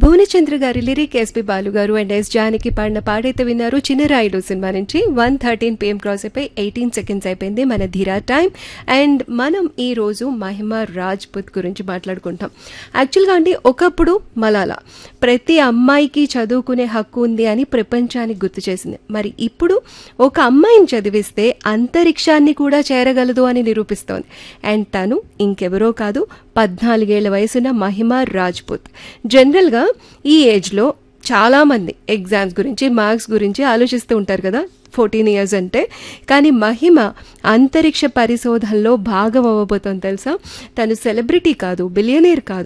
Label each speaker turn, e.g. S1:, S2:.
S1: భువనచంద్ర గారి lyric SP Balu గారు and yes Janaki పాడిన పాడైతే విన్నారు చిన్నరాయుడు సినిమా నుంచి వన్ థర్టీన్ పిఎం క్రాస్ అయిపోయి ఎయిటీన్ సెకండ్స్ అయిపోయింది మన ధీరా టైం అండ్ మనం ఈ రోజు మహిమ రాజ్పుత్ గురించి మాట్లాడుకుంటాం యాక్చువల్గా అండి ఒకప్పుడు మలాలా ప్రతి అమ్మాయికి చదువుకునే హక్కు ఉంది అని ప్రపంచానికి గుర్తు చేసింది మరి ఇప్పుడు ఒక అమ్మాయిని చదివిస్తే అంతరిక్షాన్ని కూడా చేరగలదు అని నిరూపిస్తోంది అండ్ తను ఇంకెవరో కాదు పద్నాలుగేళ్ల వయసున్న మహిమ రాజ్పుత్ జనరల్గా ఈ ఏజ్లో చాలామంది ఎగ్జామ్స్ గురించి మార్క్స్ గురించి ఆలోచిస్తూ ఉంటారు కదా ఫోర్టీన్ ఇయర్స్ అంటే కానీ మహిమ అంతరిక్ష పరిశోధనలో భాగం అవ్వబోతోంది తెలుసా తను సెలబ్రిటీ కాదు బిలియనీర్ కాదు